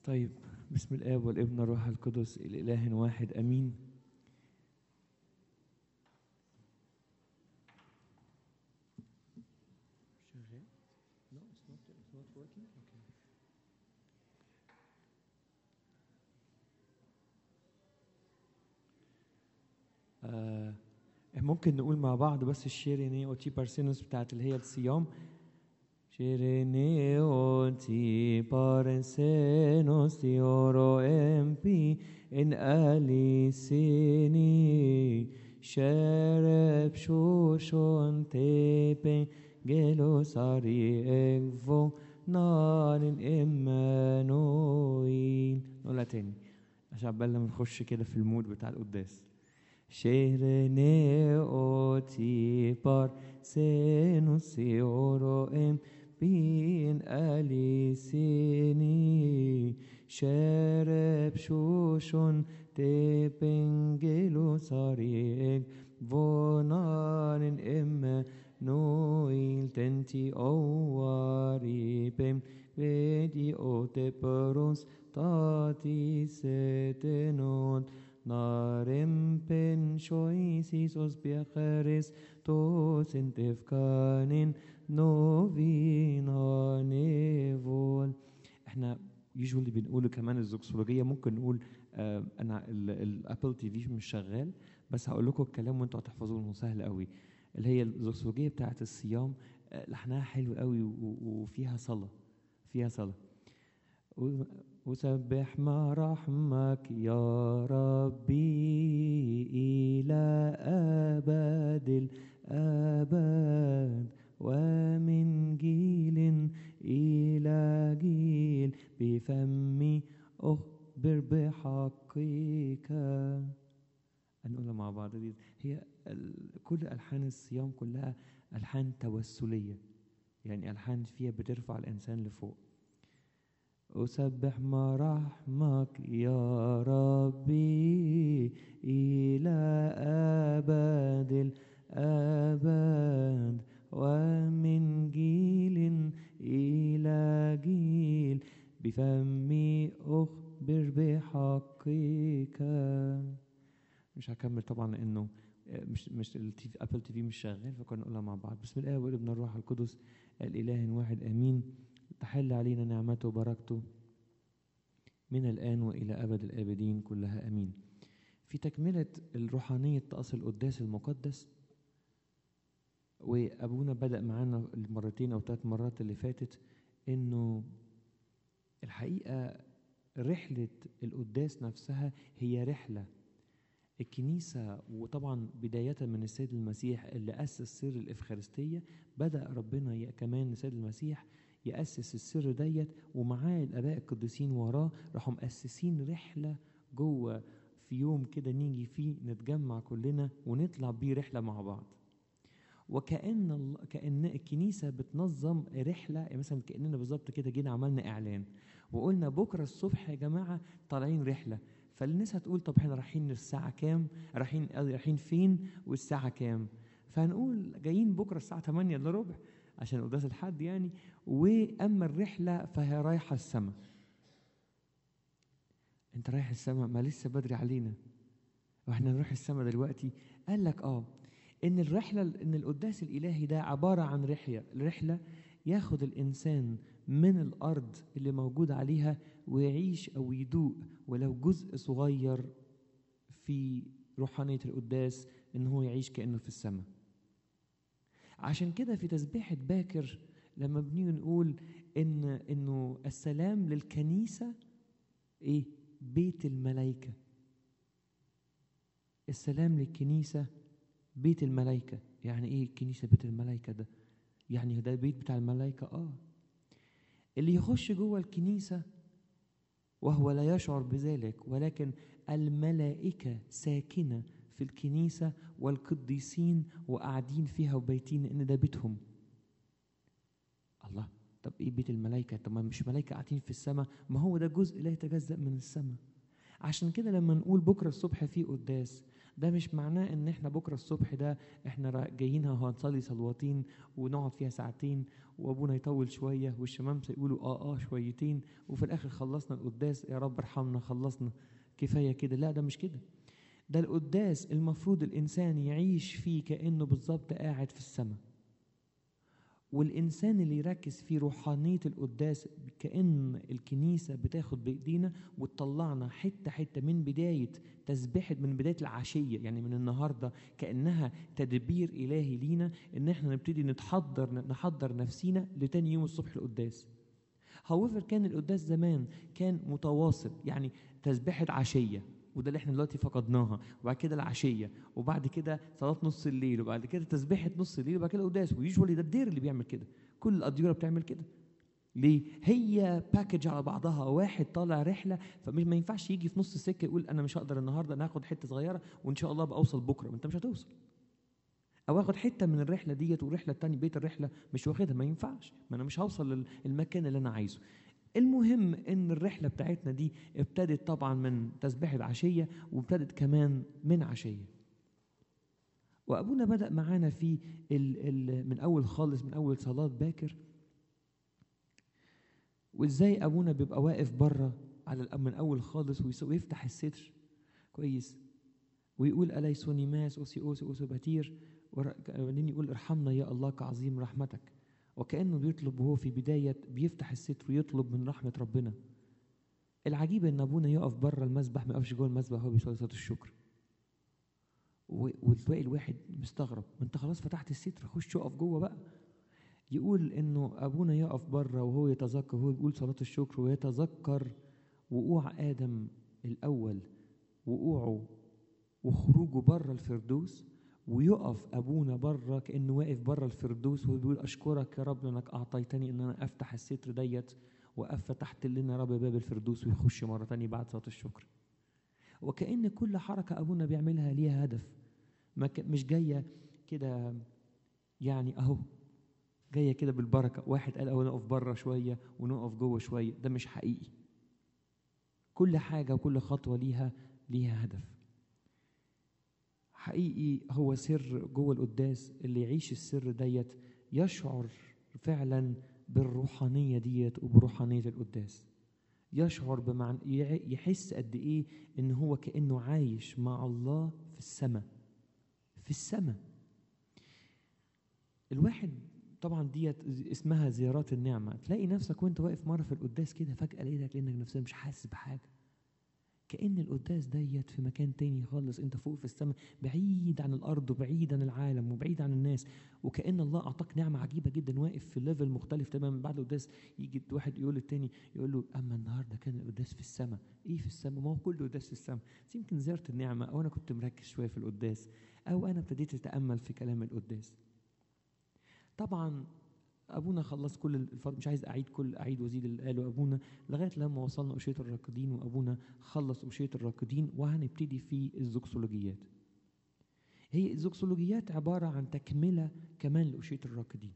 طيب بسم الآب والابن والروح القدس الإله واحد أمين شغال؟ No, it's not, it's not working? Okay. آه ممكن نقول مع بعض بس الشيريني اوتي بارسينوس بتاعت اللي هي الصيام شيريني اوتي بارسينوس يورو ام بي ان اليسيني شرب شوشون تيبين جلو ساري اكفو نار امانويل نقولها تاني عشان عبال لما نخش كده في المود بتاع القداس شهرني اوتي بار سينوسي اورو ام بين اليسيني شرب شوشون تبنجلو صاريك فونان ام نويل تنتي اواري بم فيدي اوتي بروس تاتي ستنون نارم بن شويسيسوس بيخرس توس انتفكانين نوفينا نيفول احنا يوجوالي بنقول كمان الزوكسولوجيه ممكن نقول آه انا الابل تي في مش شغال بس هقول لكم الكلام وانتوا هتحفظوه سهل قوي اللي هي الزوكسولوجيه بتاعت الصيام آه لحنها حلو قوي وفيها صلاه فيها صلاه وسبح مراحمك يا ربي إلى أبد الأبد ومن جيل إلى جيل بفمي أخبر بحقك هنقولها مع بعض دي هي كل ألحان الصيام كلها ألحان توسلية يعني ألحان فيها بترفع الإنسان لفوق أسبح مراحمك يا ربي إلى أبد الأبد ومن جيل إلى جيل بفمي أخبر بحقك مش هكمل طبعا لأنه مش مش التي في ابل تي في مش شغال فكنا نقولها مع بعض بسم الله والابن الروح القدس الاله واحد امين تحل علينا نعمته وبركته من الآن وإلى أبد الآبدين كلها أمين في تكملة الروحانية طقس القداس المقدس وأبونا بدأ معانا المرتين أو ثلاث مرات اللي فاتت إنه الحقيقة رحلة القداس نفسها هي رحلة الكنيسة وطبعا بداية من السيد المسيح اللي أسس سر الإفخارستية بدأ ربنا كمان السيد المسيح يأسس السر ديت ومعاه الآباء القديسين وراه راحوا مؤسسين رحلة جوه في يوم كده نيجي فيه نتجمع كلنا ونطلع بيه رحلة مع بعض وكأن كأن الكنيسة بتنظم رحلة يعني مثلا كأننا بالظبط كده جينا عملنا إعلان وقلنا بكرة الصبح يا جماعة طالعين رحلة فالناس هتقول طب احنا رايحين الساعة كام؟ رايحين رايحين فين؟ والساعة كام؟ فهنقول جايين بكرة الساعة 8 الا ربع عشان قداس الحد يعني واما الرحله فهي رايحه السماء انت رايح السماء ما لسه بدري علينا واحنا نروح السماء دلوقتي قال لك اه ان الرحله ان القداس الالهي ده عباره عن رحله رحله ياخد الانسان من الارض اللي موجود عليها ويعيش او يدوق ولو جزء صغير في روحانيه القداس ان هو يعيش كانه في السماء عشان كده في تسبيحة باكر لما بنيجي نقول إن إنه السلام للكنيسة إيه؟ بيت الملائكة. السلام للكنيسة بيت الملائكة، يعني إيه الكنيسة بيت الملائكة ده؟ يعني ده البيت بتاع الملائكة؟ آه. اللي يخش جوه الكنيسة وهو لا يشعر بذلك ولكن الملائكة ساكنة في الكنيسة والقديسين وقاعدين فيها وبايتين إن ده بيتهم الله طب إيه بيت الملائكة طب ما مش ملائكة قاعدين في السماء ما هو ده جزء لا يتجزأ من السماء عشان كده لما نقول بكرة الصبح في قداس ده مش معناه ان احنا بكره الصبح ده احنا را- جايين اهو هنصلي صلواتين ونقعد فيها ساعتين وابونا يطول شويه والشمامسه يقولوا اه اه شويتين وفي الاخر خلصنا القداس يا رب ارحمنا خلصنا كفايه كده لا ده مش كده ده القداس المفروض الانسان يعيش فيه كانه بالظبط قاعد في السماء والإنسان اللي يركز في روحانية القداس كأن الكنيسة بتاخد بإيدينا وتطلعنا حتة حتة من بداية تسبيحة من بداية العشية يعني من النهاردة كأنها تدبير إلهي لينا إن إحنا نبتدي نتحضر نحضر نفسينا لتاني يوم الصبح القداس however كان القداس زمان كان متواصل يعني تسبيحة عشية وده اللي احنا دلوقتي فقدناها وبعد كده العشيه وبعد كده صلاه نص الليل وبعد كده تسبيحه نص الليل وبعد كده قداس ويجولي ده الدير اللي بيعمل كده كل الاديره بتعمل كده ليه؟ هي باكج على بعضها واحد طالع رحله فمش ما ينفعش يجي في نص السكه يقول انا مش هقدر النهارده انا هاخد حته صغيره وان شاء الله ابقى اوصل بكره انت مش هتوصل او اخد حته من الرحله ديت والرحله الثانيه بيت الرحله مش واخدها ما ينفعش ما انا مش هوصل للمكان اللي انا عايزه المهم ان الرحله بتاعتنا دي ابتدت طبعا من تسبيحه عشيه وابتدت كمان من عشيه وابونا بدا معانا في ال ال من اول خالص من اول صلاه باكر وازاي ابونا بيبقى واقف بره على الأ- من اول خالص ويس- ويفتح الستر كويس ويقول اليسوني ماس اوسي اوسي اوسي باتير ور- وبعدين يقول ارحمنا يا الله كعظيم رحمتك وكانه بيطلب وهو في بدايه بيفتح الستر ويطلب من رحمه ربنا العجيب ان ابونا يقف بره المسبح ما يقفش جوه المسبح وهو بيصلي صلاه الشكر و- وتلاقي الواحد مستغرب ما انت خلاص فتحت الستر خش اقف جوه بقى يقول انه ابونا يقف بره وهو يتذكر وهو بيقول صلاه الشكر ويتذكر وقوع ادم الاول وقوعه وخروجه بره الفردوس ويقف ابونا بره كانه واقف بره الفردوس وهو بيقول اشكرك يا رب لانك اعطيتني ان انا افتح الستر ديت وفتحت لنا يا رب باب الفردوس ويخش مره تانية بعد صلاه الشكر وكأن كل حركة أبونا بيعملها ليها هدف ما ك- مش جاية كده يعني أهو جاية كده بالبركة واحد قال أهو نقف بره شوية ونقف جوه شوية ده مش حقيقي كل حاجة وكل خطوة ليها ليها هدف حقيقي هو سر جوه القداس اللي يعيش السر ديت يشعر فعلا بالروحانية ديت وبروحانية القداس يشعر بمعنى يع- يحس قد ايه ان هو كانه عايش مع الله في السماء في السماء الواحد طبعا ديت اسمها زيارات النعمه تلاقي نفسك وانت واقف مره في القداس كده فجاه لقيتك لانك نفسك مش حاسس بحاجه كأن القداس ديت في مكان تاني خالص انت فوق في السماء بعيد عن الارض وبعيد عن العالم وبعيد عن الناس وكأن الله اعطاك نعمه عجيبه جدا واقف في ليفل مختلف تماما بعد القداس يجي واحد يقول للتاني يقول له اما النهارده كان القداس في السماء ايه في السماء ما هو كله قداس في السماء بس يمكن زياره النعمه او انا كنت مركز شويه في القداس او انا ابتديت اتامل في كلام القداس طبعا ابونا خلص كل الفرق مش عايز اعيد كل اعيد وازيد اللي قاله ابونا لغايه لما وصلنا اشيه الراكدين وابونا خلص اشيه الراكدين وهنبتدي في الزوكسولوجيات هي الزوكسولوجيات عباره عن تكمله كمان لاشيه الراكدين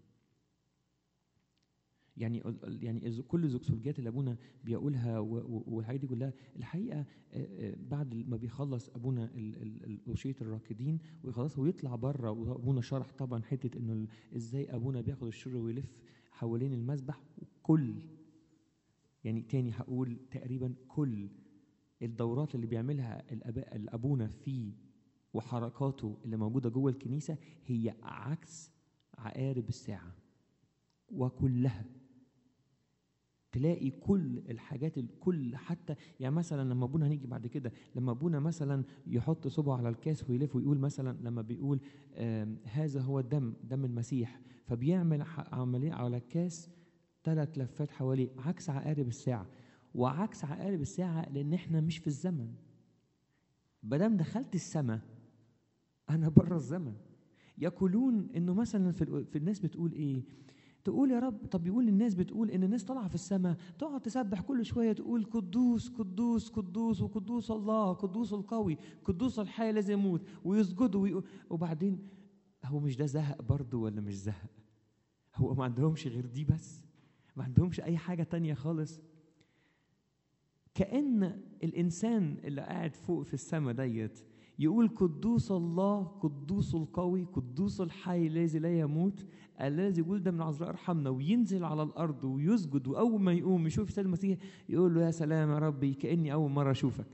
يعني يعني الز- كل الزوكسولوجيات اللي ابونا بيقولها و- و- والحاجات دي كلها الحقيقه آه، آه، بعد ما بيخلص ابونا ال- ال- ال- اشيه الراكدين ويخلص ويطلع بره وابونا شرح طبعا حته انه ال- ازاي ابونا بياخد الشر ويلف حوالين المسبح وكل يعني تاني هقول تقريبا كل الدورات اللي بيعملها الاباء الابونا في وحركاته اللي موجوده جوه الكنيسه هي عكس عقارب الساعه وكلها تلاقي كل الحاجات الكل حتى يعني مثلا لما ابونا هنيجي بعد كده لما ابونا مثلا يحط صبعه على الكاس ويلف ويقول مثلا لما بيقول آم، هذا هو الدم دم المسيح فبيعمل ح- عمليه على الكاس ثلاث لفات حواليه عكس عقارب الساعه وعكس عقارب الساعه لان احنا مش في الزمن مادام دخلت السماء انا بره الزمن يقولون انه مثلا في, الق- في الناس بتقول ايه تقول يا رب طب يقول الناس بتقول ان الناس طالعه في السماء تقعد تسبح كل شويه تقول قدوس قدوس قدوس وقدوس الله قدوس القوي قدوس الحي الذي يموت ويسجدوا ويقول وبعدين هو مش ده زهق برضه ولا مش زهق هو ما عندهمش غير دي بس ما عندهمش اي حاجه تانية خالص كأن الإنسان اللي قاعد فوق في السماء ديت يقول قدوس الله قدوس القوي قدوس الحي الذي لا يموت الذي ولد من عذراء ارحمنا وينزل على الارض ويسجد واول ما يقوم يشوف سيد المسيح يقول له يا سلام يا ربي كاني اول مره اشوفك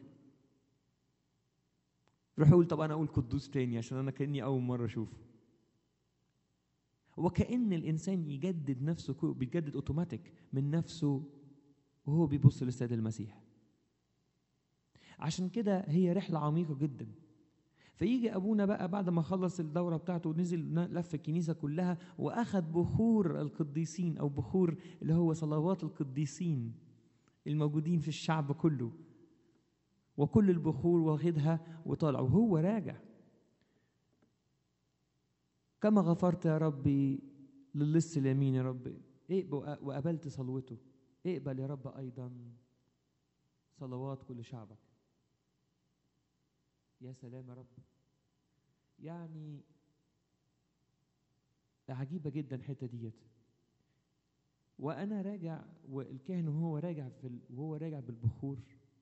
يروح يقول طب انا اقول قدوس تاني عشان انا كاني اول مره اشوفه وكأن الإنسان يجدد نفسه كو- بيجدد أوتوماتيك من نفسه وهو بيبص للسيد المسيح عشان كده هي رحلة عميقة جدا فيجي أبونا بقى بعد ما خلص الدورة بتاعته ونزل ن- لف الكنيسة كلها وأخذ بخور القديسين أو بخور اللي هو صلوات القديسين الموجودين في الشعب كله وكل البخور واخدها وطالع وهو راجع كما غفرت يا ربي للص اليمين يا رب اقبل وقبلت صلوته اقبل يا رب ايضا صلوات كل شعبك يا سلام يا رب يعني عجيبة جدا الحتة ديت وأنا راجع والكاهن وهو راجع في ال... وهو راجع بالبخور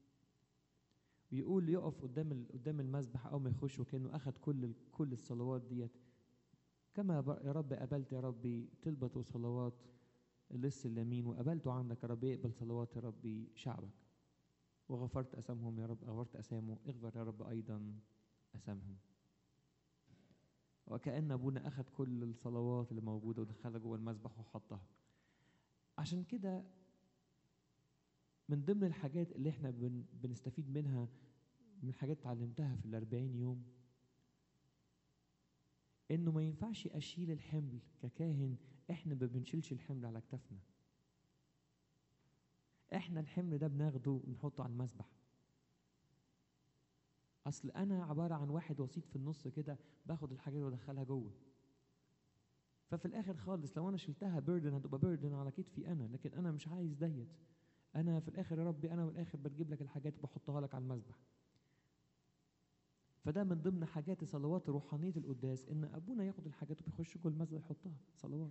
بيقول يقف قدام ال... قدام المذبح أول ما يخش وكأنه أخذ كل ال... كل الصلوات ديت كما ب- يا رب قبلت يا ربي طلبة وصلوات اللص اليمين وقبلت عنك يا رب اقبل صلوات يا ربي شعبك وغفرت أسامهم يا رب غفرت أسامه اغفر يا رب أيضا أسامهم وكأن أبونا أخذ كل الصلوات اللي موجودة ودخلها جوه المذبح وحطها عشان كده من ضمن الحاجات اللي احنا بن بنستفيد منها من حاجات اتعلمتها في الأربعين يوم إنه ما ينفعش أشيل الحمل ككاهن احنا ما بنشيلش الحمل على كتافنا احنا الحمل ده بناخده ونحطه على المسبح اصل انا عباره عن واحد وسيط في النص كده باخد الحاجات وادخلها جوه ففي الاخر خالص لو انا شلتها بيردن هتبقى بيردن على كتفي انا لكن انا مش عايز ديت انا في الاخر يا ربي انا في الاخر بجيب لك الحاجات وبحطها لك على المسبح فده من ضمن حاجات صلوات روحانيه القداس ان ابونا ياخد الحاجات وبيخش جوه المسبح يحطها صلوات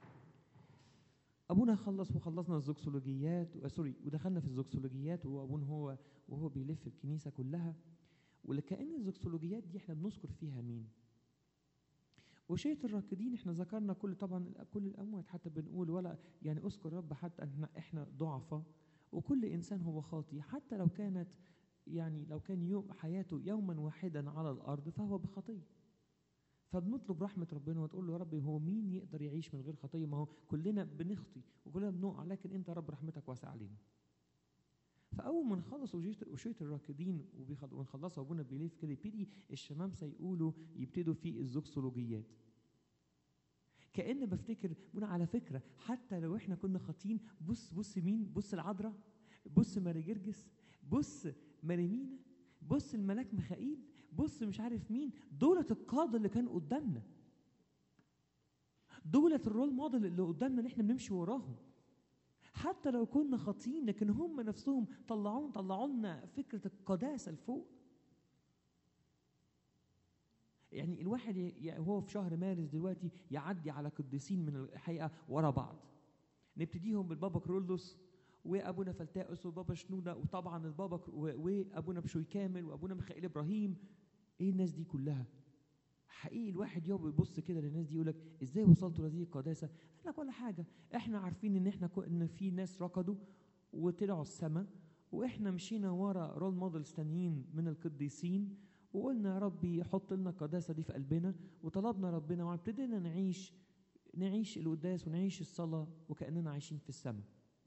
ابونا خلص وخلصنا الزوكسولوجيات و- سوري ودخلنا في الزوكسولوجيات وابونا هو وهو بيلف الكنيسه كلها ولكأن الزوكسولوجيات دي احنا بنذكر فيها مين وشية الراكدين احنا ذكرنا كل طبعا كل الاموات حتى بنقول ولا يعني اذكر رب حتى احنا احنا ضعفاء وكل انسان هو خاطي حتى لو كانت يعني لو كان يوم حياته يوما واحدا على الارض فهو بخطيه فبنطلب رحمة ربنا وتقول له يا رب هو مين يقدر يعيش من غير خطية ما هو كلنا بنخطي وكلنا بنقع لكن انت يا رب رحمتك واسعة علينا فاول ما نخلص وجيت وشية الراكدين وبيخل- ونخلصها ابونا بيلف كده يبتدي الشمامسه يقولوا يبتدوا في الزوكسولوجيات كأن بفتكر بقول على فكرة حتى لو احنا كنا خاطين بص بص مين بص العذراء بص ماري جرجس بص مريمينا بص الملاك ميخائيل بص مش عارف مين دولة القادة اللي كان قدامنا دولة الرول موديل اللي قدامنا اللي احنا بنمشي وراهم حتى لو كنا خاطئين لكن هم نفسهم طلعون طلعوا لنا فكرة القداسة لفوق يعني الواحد ي- ي- هو في شهر مارس دلوقتي يعدي على قديسين من الحقيقة ورا بعض نبتديهم بالبابا كرولوس وابونا فلتاؤس وبابا شنودة وطبعا البابا كر- و- وابونا بشوي كامل وابونا ميخائيل ابراهيم ايه الناس دي كلها حقيقي الواحد يقعد يبص كده للناس دي يقول لك ازاي وصلتوا لهذه القداسه؟ قال لك ولا حاجه احنا عارفين ان احنا كو- ان في ناس ركضوا وطلعوا السماء واحنا مشينا ورا رول موديلز تانيين من القديسين وقلنا يا ربي حط لنا القداسه دي في قلبنا وطلبنا ربنا وابتدينا نعيش نعيش القداس ونعيش الصلاه وكاننا عايشين في السماء.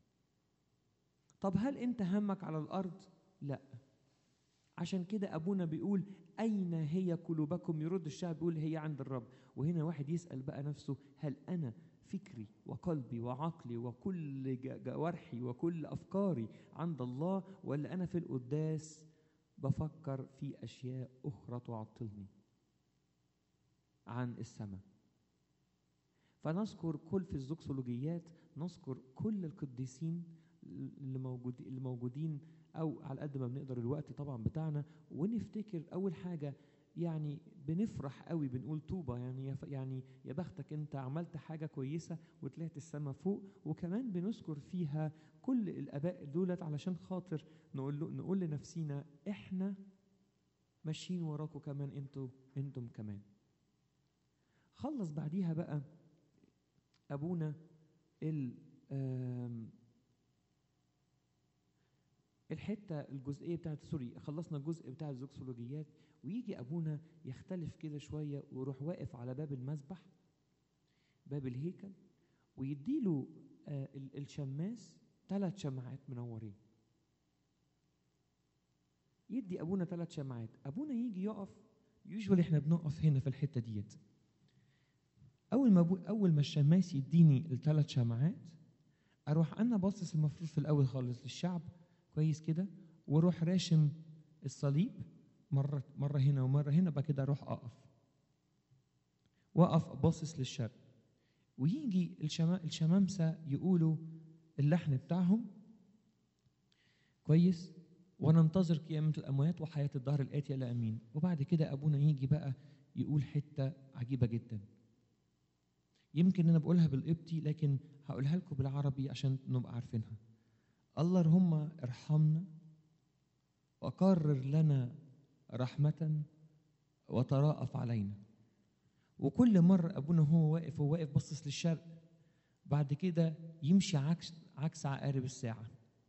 طب هل انت همك على الارض؟ لا. عشان كده ابونا بيقول اين هي قلوبكم يرد الشعب بيقول هي عند الرب وهنا واحد يسال بقى نفسه هل انا فكري وقلبي وعقلي وكل ج- جوارحي وكل افكاري عند الله ولا انا في القداس بفكر في اشياء اخرى تعطلني عن السماء فنذكر كل في الزوكسولوجيات نذكر كل القديسين اللي موجود اللي موجودين او على قد ما بنقدر الوقت طبعا بتاعنا ونفتكر اول حاجه يعني بنفرح قوي بنقول طوبى يعني يا ف- يعني يا بختك انت عملت حاجه كويسه وطلعت السما فوق وكمان بنذكر فيها كل الاباء دولت علشان خاطر نقول له نقول لنفسينا احنا ماشيين وراكم كمان انتوا انتم كمان خلص بعديها بقى ابونا ال آم، الحته الجزئيه بتاعت سوري خلصنا الجزء بتاع الزوكسولوجيات ويجي ابونا يختلف كده شويه ويروح واقف على باب المسبح باب الهيكل ويديله آه، ال- الشماس ثلاث شمعات منورين يدي ابونا ثلاث شمعات ابونا يجي يقف يوجوالي احنا بنقف هنا في الحته ديت اول ما أبو اول ما الشماس يديني الثلاث شمعات اروح انا باصص المفروض في الاول خالص للشعب كويس كده واروح راشم الصليب مره مره هنا ومره هنا بعد كده اروح اقف واقف باصص للشرق ويجي الشما الشمامسه يقولوا اللحن بتاعهم كويس وننتظر قيامة الأموات وحياة الدهر الآتية إلى أمين وبعد كده أبونا يجي بقى يقول حتة عجيبة جدا يمكن أنا بقولها بالقبطي لكن هقولها لكم بالعربي عشان نبقى عارفينها اللهم ارحمنا وقرر لنا رحمة وتراءف علينا وكل مرة أبونا هو واقف هو واقف باصص للشرق بعد كده يمشي عكس عكس عقارب الساعة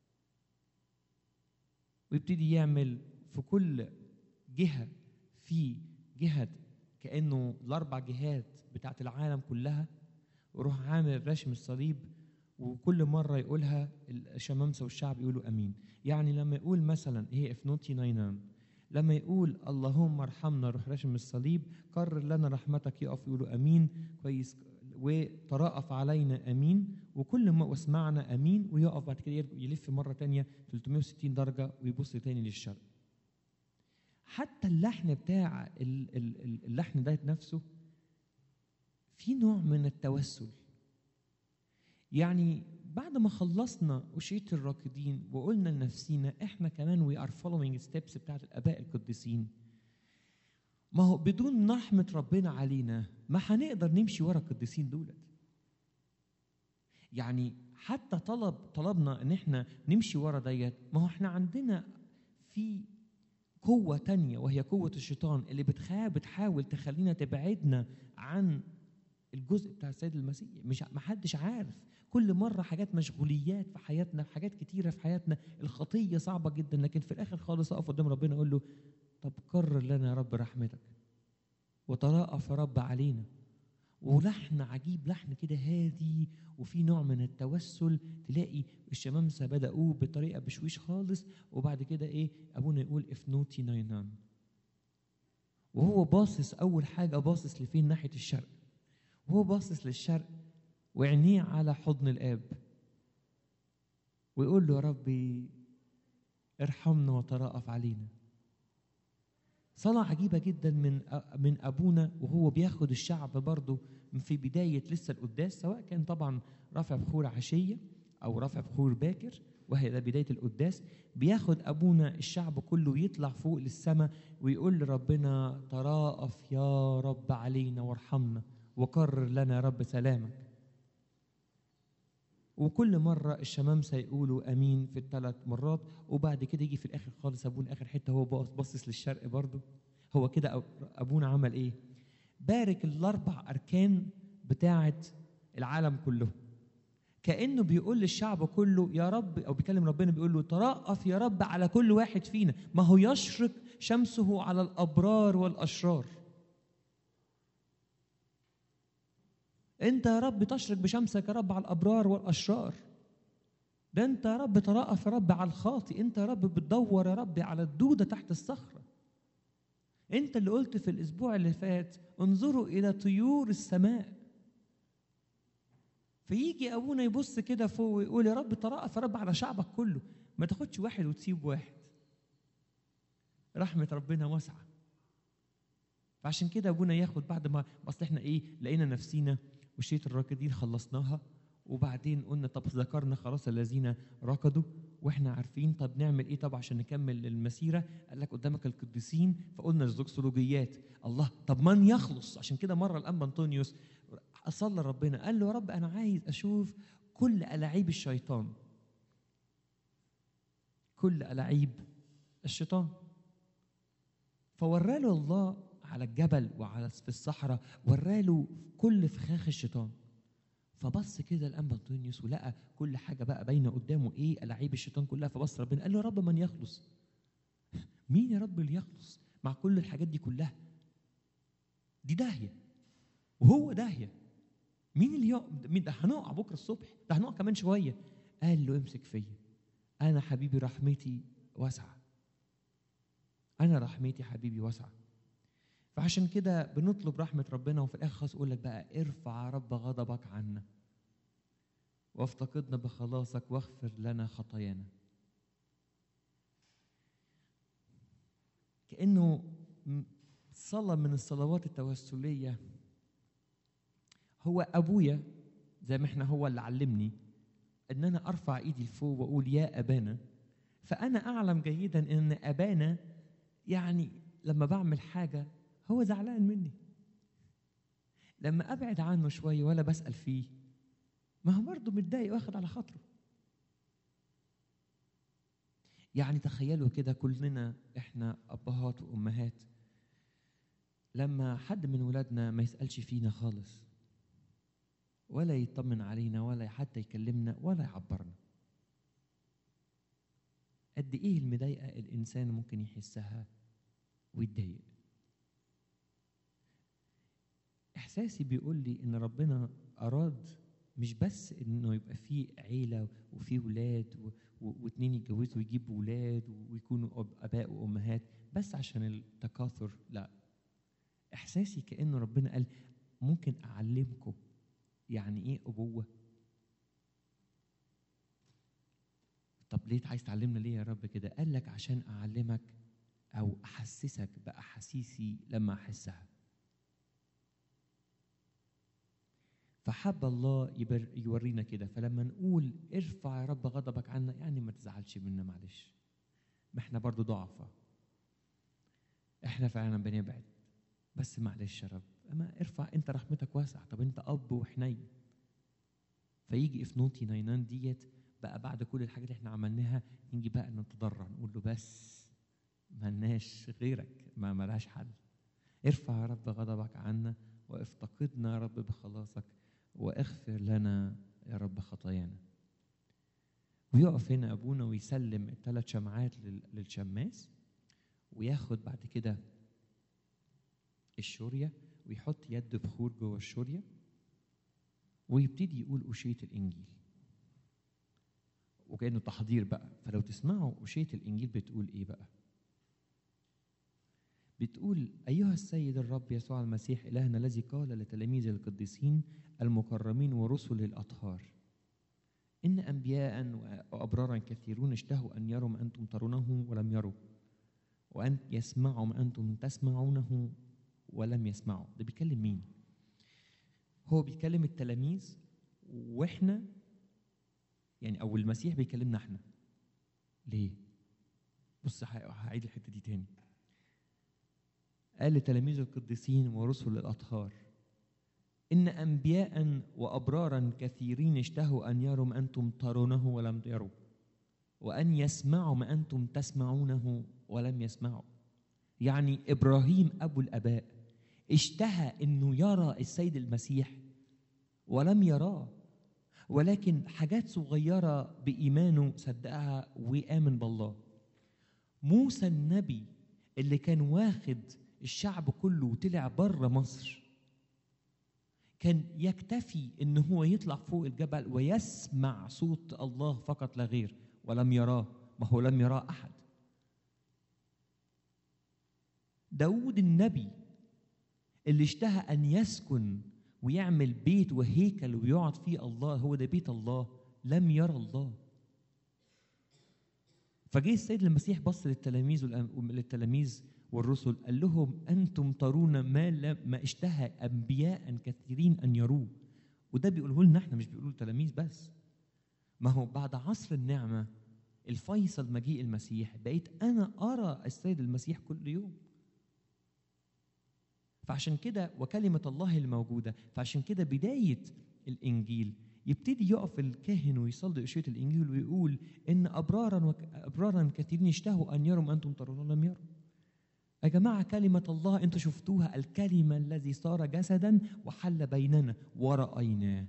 ويبتدي يعمل في كل جهة في جهة كأنه الأربع جهات بتاعت العالم كلها ويروح عامل رسم الصليب وكل مرة يقولها الشمامسة والشعب يقولوا أمين يعني لما يقول مثلا هي في نوتي ناينان لما يقول اللهم ارحمنا روح رشم الصليب قرر لنا رحمتك يقف يقولوا امين كويس وتراءف علينا امين وكل ما واسمعنا امين ويقف بعد كده يرجع- يلف مره تانية 360 درجه ويبص تاني للشرق حتى اللحن بتاع ال- ال- ال- اللحن ده نفسه في نوع من التوسل يعني بعد ما خلصنا أشية الراكدين وقلنا لنفسينا احنا كمان وي ار فولوينج ستيبس بتاعت الآباء القديسين ما هو بدون رحمة ربنا علينا ما هنقدر نمشي ورا القديسين دولت يعني حتى طلب طلبنا ان احنا نمشي ورا ديت ما هو احنا عندنا في قوة تانية وهي قوة الشيطان اللي بتخا بتحاول تخلينا تبعدنا عن الجزء بتاع السيد المسيح مش ما حدش عارف كل مرة حاجات مشغوليات في حياتنا حاجات كتيرة في حياتنا الخطية صعبة جدا لكن في الآخر خالص أقف قدام ربنا أقول له طب قرر لنا يا رب رحمتك وتراءف يا رب علينا ولحن عجيب لحن كده هادي وفي نوع من التوسل تلاقي الشمامسة بدأوه بطريقة بشويش خالص وبعد كده إيه أبونا يقول افنوتي ناينان وهو باصص أول حاجة باصص لفين ناحية الشرق وهو باصص للشرق وعينيه على حضن الآب ويقول له يا ربي ارحمنا وتراءف علينا صلاة عجيبة جدا من من أبونا وهو بياخد الشعب برضه في بداية لسه القداس سواء كان طبعا رفع بخور عشية أو رفع بخور باكر وهي ده بداية القداس بياخد أبونا الشعب كله ويطلع فوق للسماء ويقول لربنا تراءف يا رب علينا وارحمنا وقرر لنا يا رب سلامك وكل مرة الشمامسة يقولوا أمين في الثلاث مرات وبعد كده يجي في الآخر خالص أبونا آخر حتة هو باص باصص للشرق برضه هو كده أب- أبونا عمل إيه؟ بارك الأربع أركان بتاعة العالم كله كأنه بيقول للشعب كله يا رب أو بيكلم ربنا بيقول له ترأف يا رب على كل واحد فينا ما هو يشرق شمسه على الأبرار والأشرار انت يا رب تشرق بشمسك يا رب على الابرار والاشرار ده انت يا رب ترأف يا رب على الخاطئ انت يا رب بتدور يا رب على الدودة تحت الصخرة انت اللي قلت في الاسبوع اللي فات انظروا الى طيور السماء فيجي ابونا يبص كده فوق ويقول يا رب ترأف يا رب على شعبك كله ما تاخدش واحد وتسيب واحد رحمة ربنا واسعة فعشان كده ابونا ياخد بعد ما اصل احنا ايه لقينا نفسينا وشية الراكدين خلصناها وبعدين قلنا طب ذكرنا خلاص الذين ركضوا واحنا عارفين طب نعمل ايه طب عشان نكمل المسيره قال لك قدامك القديسين فقلنا الزوكسولوجيات الله طب من يخلص عشان كده مره الانبا انطونيوس صلى ربنا قال له يا رب انا عايز اشوف كل الاعيب الشيطان كل الاعيب الشيطان فوراله الله على الجبل وعلى في الصحراء وراله كل فخاخ الشيطان فبص كده الانبا انطونيوس ولقى كل حاجه بقى باينه قدامه ايه الاعيب الشيطان كلها فبص ربنا قال له يا رب من يخلص مين يا رب اللي يخلص مع كل الحاجات دي كلها دي داهيه وهو داهيه مين اللي يقع مين ده هنقع بكره الصبح ده هنقع كمان شويه قال له امسك فيا انا حبيبي رحمتي واسعه انا رحمتي حبيبي واسعه فعشان كده بنطلب رحمه ربنا وفي الاخر خلاص يقول لك بقى ارفع رب غضبك عنا وافتقدنا بخلاصك واغفر لنا خطايانا كانه م- صلاه من الصلوات التوسليه هو ابويا زي ما احنا هو اللي علمني ان انا ارفع ايدي لفوق واقول يا ابانا فانا اعلم جيدا ان ابانا يعني لما بعمل حاجه هو زعلان مني لما ابعد عنه شويه ولا بسال فيه ما هو برضه متضايق واخد على خاطره يعني تخيلوا كده كلنا احنا ابهات وامهات لما حد من ولادنا ما يسالش فينا خالص ولا يطمن علينا ولا حتى يكلمنا ولا يعبرنا قد ايه المضايقه الانسان ممكن يحسها ويتضايق احساسي بيقول لي ان ربنا اراد مش بس انه يبقى فيه عيله وفيه ولاد و- و- واتنين يتجوزوا ويجيبوا ولاد ويكونوا أب- اباء وامهات بس عشان التكاثر لا احساسي كانه ربنا قال ممكن اعلمكم يعني ايه ابوه طب ليه عايز تعلمنا ليه يا رب كده قال لك عشان اعلمك او احسسك باحاسيسي لما احسها فحب الله يبر يورينا كده فلما نقول ارفع يا رب غضبك عنا يعني ما تزعلش منا معلش ما احنا برضو ضعفة احنا فعلا بنبعد بس معلش يا رب اما ارفع انت رحمتك واسعة طب انت اب وحنين فيجي افنوتي ناينان ديت بقى بعد كل الحاجات اللي احنا عملناها نيجي بقى نتضرع نقول له بس ملناش غيرك ما ملهاش حل ارفع يا رب غضبك عنا وافتقدنا يا رب بخلاصك واغفر لنا يا رب خطايانا ويقف هنا ابونا ويسلم الثلاث شمعات لل- للشماس وياخد بعد كده الشوريه ويحط يد بخور جوه الشوريه ويبتدي يقول أشية الإنجيل وكأنه تحضير بقى فلو تسمعوا أشية الإنجيل بتقول إيه بقى بتقول أيها السيد الرب يسوع المسيح إلهنا الذي قال لتلاميذ القديسين المكرمين ورسل الأطهار إن أنبياء وأبرارا كثيرون اشتهوا أن يروا ما أنتم ترونه ولم يروا وأن يسمعوا ما أنتم تسمعونه ولم يسمعوا ده بيكلم مين؟ هو بيكلم التلاميذ واحنا يعني او المسيح بيكلمنا احنا ليه بص ه- هعيد الحته دي تاني قال لتلاميذ القديسين ورسل الاطهار ان انبياء وابرارا كثيرين اشتهوا ان يروا ما انتم ترونه ولم يروا وان يسمعوا ما انتم تسمعونه ولم يسمعوا يعني ابراهيم ابو الاباء اشتهى انه يرى السيد المسيح ولم يراه ولكن حاجات صغيره بايمانه صدقها وامن بالله موسى النبي اللي كان واخد الشعب كله وطلع بره مصر كان يكتفي ان هو يطلع فوق الجبل ويسمع صوت الله فقط لا غير ولم يراه ما هو لم يراه احد داود النبي اللي اشتهى ان يسكن ويعمل بيت وهيكل ويقعد فيه الله هو ده بيت الله لم يرى الله فجه السيد المسيح بص للتلاميذ والأم- للتلاميذ والرسل قال لهم انتم ترون ما لم ما اشتهى انبياء كثيرين ان يروه وده بيقوله لنا احنا مش بيقولوا التلاميذ بس ما هو بعد عصر النعمه الفيصل مجيء المسيح بقيت انا ارى السيد المسيح كل يوم فعشان كده وكلمة الله الموجودة فعشان كده بداية الإنجيل يبتدي يقف الكاهن ويصلي أشية الإنجيل ويقول إن أبرارا وك... أبرارا كثيرين اشتهوا أن يروا ما أنتم ترون لم يروا يا جماعة كلمة الله أنتوا شفتوها الكلمة الذي صار جسدا وحل بيننا ورأيناه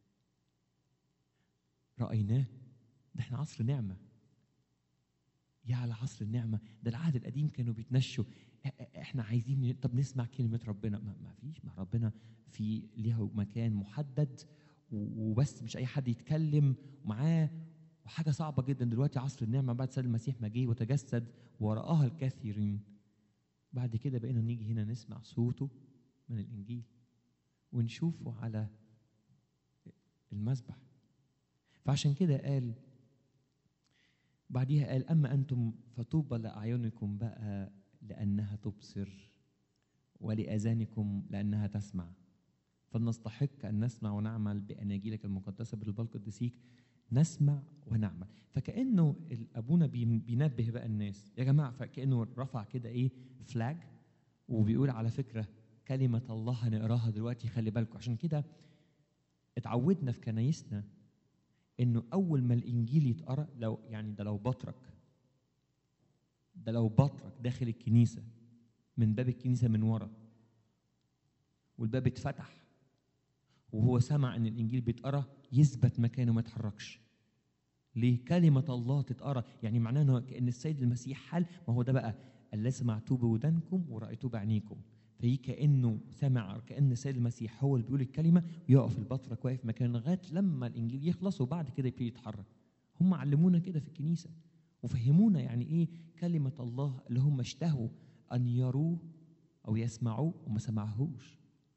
رأيناه ده احنا عصر نعمة يا على عصر النعمة ده العهد القديم كانوا بيتنشوا احنا عايزين طب نسمع كلمة ربنا ما, ما فيش ما ربنا في ليها مكان محدد وبس مش أي حد يتكلم معاه وحاجة صعبة جدا دلوقتي عصر النعمة بعد سيد المسيح ما جه وتجسد ورآها الكثيرين بعد كده بقينا نيجي هنا نسمع صوته من الإنجيل ونشوفه على المذبح فعشان كده قال بعديها قال أما أنتم فطوبى لأعينكم بقى لأنها تبصر ولآذانكم لأنها تسمع فلنستحق أن نسمع ونعمل بأناجيلك المقدسة بالبال قدسيك نسمع ونعمل فكأنه أبونا بينبه بقى الناس يا جماعة فكأنه رفع كده إيه فلاج وبيقول على فكرة كلمة الله هنقراها دلوقتي خلي بالكم عشان كده اتعودنا في كنايسنا انه اول ما الانجيل يتقرا لو يعني ده لو بطرك ده لو بطرك داخل الكنيسه من باب الكنيسه من ورا والباب اتفتح وهو سمع ان الانجيل بيتقرا يثبت مكانه ما يتحركش ليه كلمة الله تتقرا يعني معناه انه كأن السيد المسيح حال ما هو ده بقى الذي سمعتوه بودانكم ورأيتوه بعينيكم فهي كأنه سمع كأن السيد المسيح هو اللي بيقول الكلمة ويقف البطرك واقف مكانه لغاية لما الإنجيل يخلص وبعد كده يبتدي يتحرك هم علمونا كده في الكنيسة وفهمونا يعني إيه كلمة الله اللي هم اشتهوا أن يروه أو يسمعوه وما سمعهوش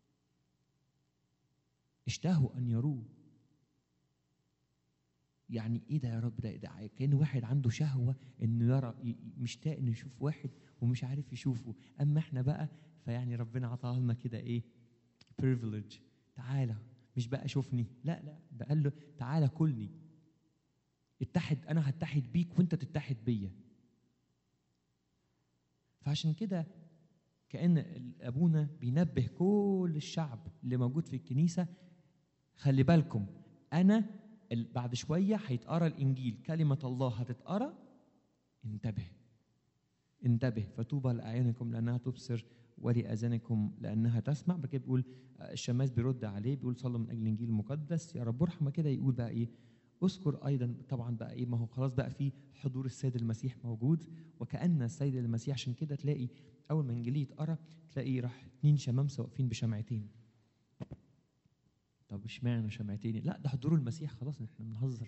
اشتهوا أن يروه يعني ايه ده يا رب ده, ده كان واحد عنده شهوه انه يرى مشتاق انه يشوف واحد ومش عارف يشوفه اما احنا بقى فيعني ربنا عطاها لنا كده ايه privilege تعالى مش بقى شوفني لا لا ده قال له تعالى كلني اتحد انا هتحد بيك وانت تتحد بيا فعشان كده كان ابونا بينبه كل الشعب اللي موجود في الكنيسه خلي بالكم انا بعد شويه هيتقرا الانجيل كلمه الله هتتقرا انتبه انتبه فطوبى لاعينكم لانها تبصر ولاذانكم لانها تسمع بعد كده بيقول الشماس بيرد عليه بيقول صلوا من اجل الانجيل المقدس يا رب ارحم كده يقول بقى ايه اذكر ايضا طبعا بقى ايه ما هو خلاص بقى في حضور السيد المسيح موجود وكان السيد المسيح عشان كده تلاقي اول ما انجيل يتقرا تلاقي راح اتنين شمامسه واقفين بشمعتين طب اشمعنى شمعتين لا ده حضور المسيح خلاص احنا بنهزر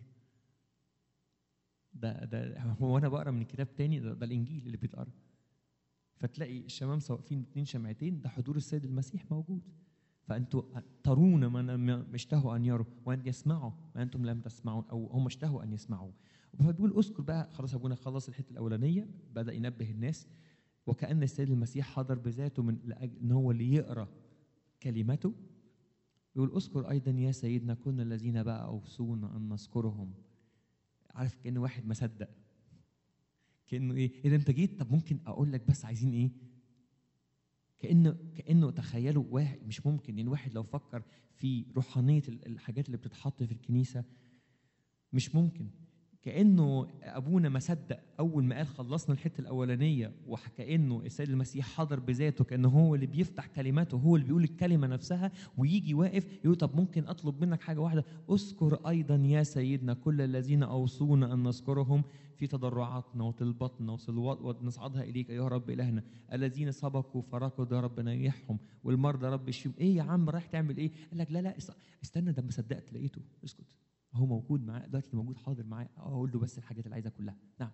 ده ده هو انا بقرا من كتاب تاني ده, ده الانجيل اللي بيتقرا فتلاقي الشمامسه واقفين اتنين شمعتين ده حضور السيد المسيح موجود فانتوا ترون ما اشتهوا ان يروا وان يسمعوا ما انتم لم تسمعوا او هم اشتهوا ان يسمعوا فبيقول اذكر بقى خلاص ابونا خلص الحته الاولانيه بدا ينبه الناس وكان السيد المسيح حضر بذاته من لاجل ان هو اللي يقرا كلمته يقول اذكر ايضا يا سيدنا كنا الذين بقى اوصونا ان نذكرهم عارف كان واحد ما صدق كانه ايه ايه ده انت جيت طب ممكن اقول لك بس عايزين ايه كانه كانه تخيلوا واحد مش ممكن يعني واحد لو فكر في روحانيه الحاجات اللي بتتحط في الكنيسه مش ممكن كانه ابونا ما صدق اول ما قال خلصنا الحته الاولانيه وكانه السيد المسيح حضر بذاته كانه هو اللي بيفتح كلماته هو اللي بيقول الكلمه نفسها ويجي واقف يقول طب ممكن اطلب منك حاجه واحده اذكر ايضا يا سيدنا كل الذين اوصونا ان نذكرهم في تضرعاتنا وطلباتنا وصلوات ونصعدها اليك ايها رب الهنا الذين سبقوا فركضوا يا رب نيحهم والمرضى رب اشفيهم ايه يا عم رايح تعمل ايه؟ قال لك لا لا استنى ده ما صدقت لقيته اسكت هو موجود معاه دلوقتي موجود حاضر معاه اقول له بس الحاجات اللي عايزها كلها نعم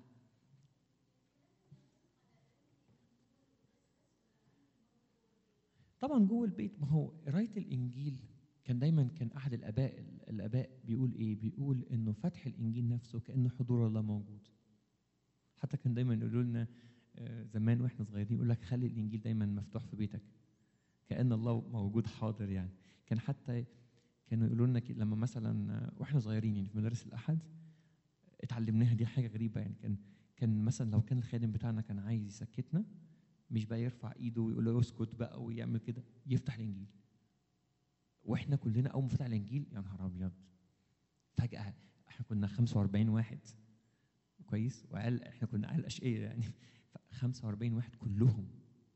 طبعا جوه البيت ما هو قرايه الانجيل كان دايما كان احد الاباء الاباء بيقول ايه بيقول انه فتح الانجيل نفسه كانه حضور الله موجود حتى كان دايما يقولوا لنا زمان واحنا صغيرين يقول لك خلي الانجيل دايما مفتوح في بيتك كان الله موجود حاضر يعني كان حتى كانوا يقولوا لنا لما مثلا واحنا صغيرين يعني في مدارس الاحد اتعلمناها دي حاجه غريبه يعني كان كان مثلا لو كان الخادم بتاعنا كان عايز يسكتنا مش بقى يرفع ايده ويقول له اسكت بقى ويعمل كده يفتح الانجيل واحنا كلنا اول ما فتح الانجيل يا نهار ابيض فجاه احنا كنا 45 واحد كويس وقال احنا كنا قال اشقيه يعني 45 واحد كلهم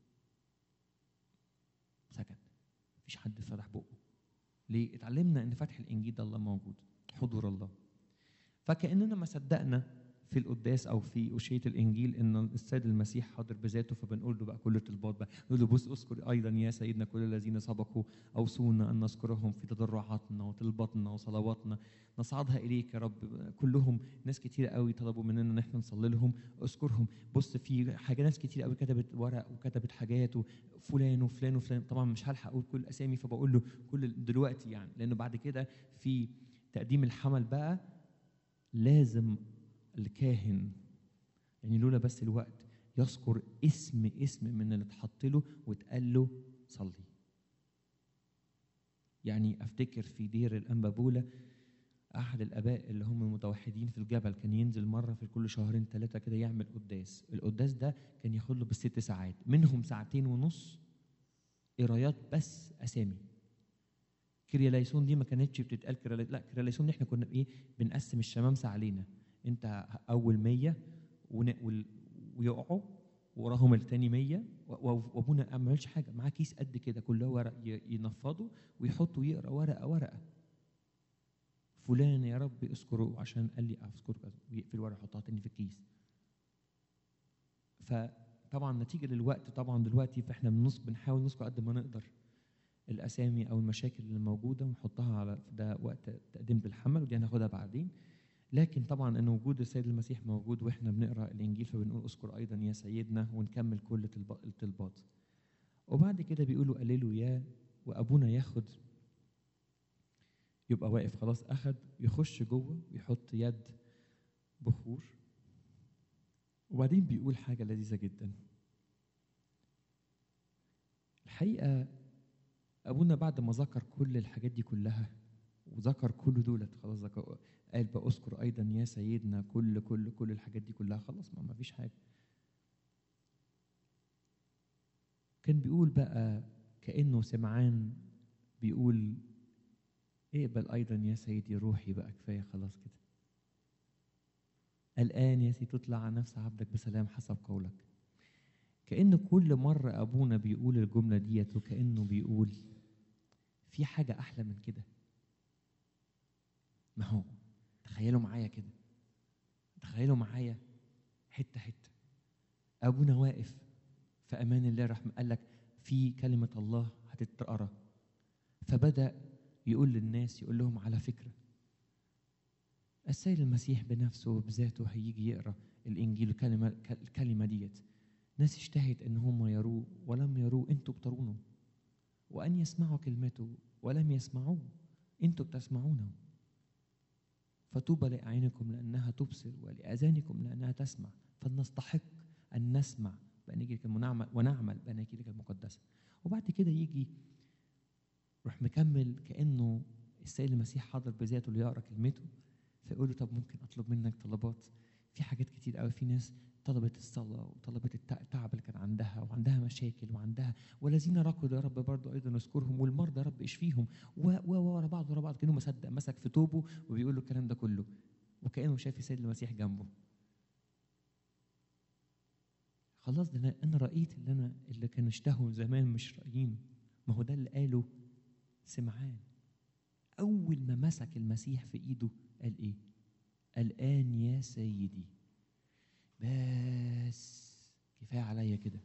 مفيش حد فتح بقه ليه اتعلمنا ان فتح الانجيل ده الله موجود حضور الله فكاننا ما صدقنا في القداس او في اشيه الانجيل ان السيد المسيح حاضر بذاته فبنقول له بقى كل الطلبات بقى نقول له بص اذكر ايضا يا سيدنا كل الذين سبقوا اوصونا ان نذكرهم في تضرعاتنا وطلباتنا وصلواتنا نصعدها اليك يا رب كلهم ناس كتير قوي طلبوا مننا ان احنا نصلي لهم اذكرهم بص في حاجه ناس كتير قوي كتبت ورق وكتبت حاجات وفلان وفلان وفلان طبعا مش هلحق اقول كل الاسامي فبقول له كل دلوقتي يعني لانه بعد كده في تقديم الحمل بقى لازم الكاهن يعني لولا بس الوقت يذكر اسم اسم من اللي اتحط له واتقال له صلي يعني افتكر في دير الانبابوله احد الاباء اللي هم المتوحدين في الجبل كان ينزل مره في كل شهرين ثلاثه كده يعمل قداس القداس ده كان ياخد له بالست ساعات منهم ساعتين ونص قرايات بس اسامي كرياليسون دي ما كانتش بتتقال كريالي... لا كرياليسون دي احنا كنا بايه بنقسم الشمامسه علينا انت اول 100 ون... وال... ويقعوا وراهم التاني 100 وابونا ما عملش حاجه معاه كيس قد كده كلها ورق ينفضه ويحط ويقرا ورقه ورقه فلان يا رب اذكره عشان قال لي اذكره كذا ويقفل ورقه يحطها تاني في الكيس فطبعا نتيجه للوقت طبعا دلوقتي فاحنا بنص بنحاول نذكر قد ما نقدر الاسامي او المشاكل اللي موجوده ونحطها على ده وقت تقديم الحمل ودي هناخدها بعدين لكن طبعا ان وجود السيد المسيح موجود واحنا بنقرا الانجيل فبنقول اذكر ايضا يا سيدنا ونكمل كل الطلبات وبعد كده بيقولوا قللوا يا وابونا ياخد يبقى واقف خلاص اخد يخش جوه ويحط يد بخور وبعدين بيقول حاجه لذيذه جدا الحقيقه ابونا بعد ما ذكر كل الحاجات دي كلها وذكر كل دولت خلاص ذكر قال بأذكر أيضا يا سيدنا كل كل كل الحاجات دي كلها خلاص ما فيش حاجة كان بيقول بقى كأنه سمعان بيقول اقبل أيضا يا سيدي روحي بقى كفاية خلاص كده الآن يا سيدي تطلع عن نفس عبدك بسلام حسب قولك كأن كل مرة أبونا بيقول الجملة ديت وكأنه بيقول في حاجة أحلى من كده ما هو تخيلوا معايا كده تخيلوا معايا حته حته ابونا واقف في امان الله رحمه قال لك في كلمه الله هتتقرا فبدا يقول للناس يقول لهم على فكره السيد المسيح بنفسه وبذاته هيجي يقرا الانجيل الكلمه الكلمه ديت ناس اشتهت ان هم يروه ولم يروه انتوا بترونه وان يسمعوا كلمته ولم يسمعوه انتوا بتسمعونه فطوبى لأعينكم لأنها تبصر ولآذانكم لأنها تسمع فلنستحق أن نسمع بأناجيلك المنعمة ونعمل بأناجيلك المقدسة وبعد كده يجي روح مكمل كأنه السيد المسيح حاضر بذاته ليقرأ كلمته فيقول له طب ممكن أطلب منك طلبات في حاجات كتير قوي في ناس طلبت الصلاة وطلبت التعب اللي كان عندها وعندها مشاكل وعندها والذين ركضوا يا رب برضه أيضا اذكرهم والمرضى يا رب اشفيهم ورا بعض ورا بعض كأنه مصدق مسك في توبه وبيقول له الكلام ده كله وكأنه شايف السيد المسيح جنبه خلاص ده أنا, أنا رأيت اللي أنا اللي كانوا اشتهوا زمان مش رايين ما هو ده اللي قاله سمعان أول ما مسك المسيح في إيده قال إيه؟ الآن يا سيدي بس كفايه عليا كده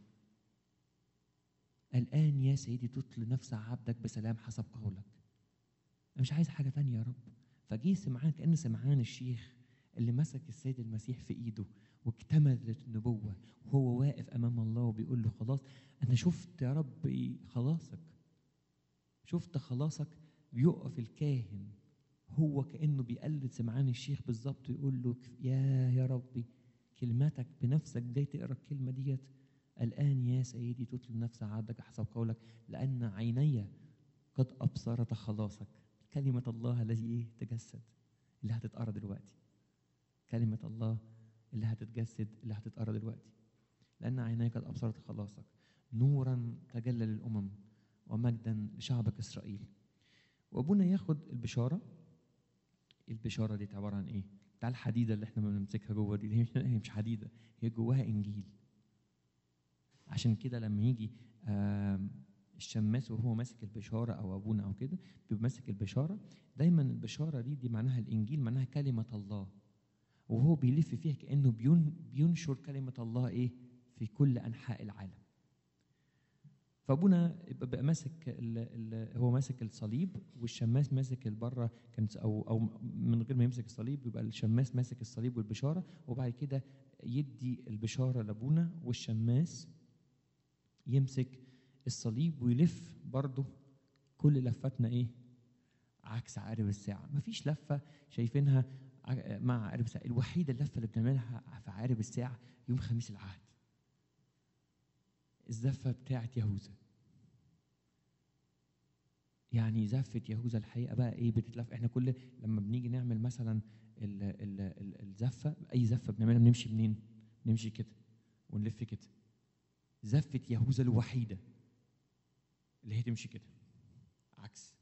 الآن يا سيدي تطل نفس عبدك بسلام حسب قولك أنا مش عايز حاجة تانية يا رب فجه سمعان كأن سمعان الشيخ اللي مسك السيد المسيح في إيده واكتملت النبوة وهو واقف أمام الله وبيقول له خلاص أنا شفت يا رب خلاصك شفت خلاصك بيقف الكاهن هو كأنه بيقلد سمعان الشيخ بالظبط ويقول له يا يا ربي كلمتك بنفسك جاي تقرا الكلمه ديت الان يا سيدي تطلب نفس عبدك حسب قولك لان عيني قد ابصرت خلاصك كلمه الله الذي ايه تجسد اللي هتتقرا دلوقتي كلمه الله اللي هتتجسد اللي هتتقرا دلوقتي لان عيني قد ابصرت خلاصك نورا تجلى للامم ومجدا لشعبك اسرائيل وابونا ياخد البشاره البشاره دي عباره عن ايه بتاع الحديده اللي احنا بنمسكها جوه دي هي مش حديده هي جواها انجيل عشان كده لما يجي الشماس وهو ماسك البشاره او ابونا او كده بيبقى ماسك البشاره دايما البشاره دي دي معناها الانجيل معناها كلمه الله وهو بيلف فيها كانه بين بينشر كلمه الله ايه في كل انحاء العالم فابونا يبقى بقى ماسك ال ال هو ماسك الصليب والشماس ماسك بره كان او او من غير ما يمسك الصليب يبقى الشماس ماسك الصليب والبشاره وبعد كده يدي البشاره لابونا والشماس يمسك الصليب ويلف برضه كل لفتنا ايه عكس عقارب الساعه مفيش لفه شايفينها ع- مع عقارب الساعه الوحيده اللفه اللي بنعملها في عقارب الساعه يوم خميس العهد الزفه بتاعت يهوذا يعني زفه يهوذا الحقيقه بقى ايه بتتلف احنا كل لما بنيجي نعمل مثلا ال ال ال الزفه اي زفه بنعملها بنمشي منين نمشي كده ونلف كده زفه يهوذا الوحيده اللي هي تمشي كده عكس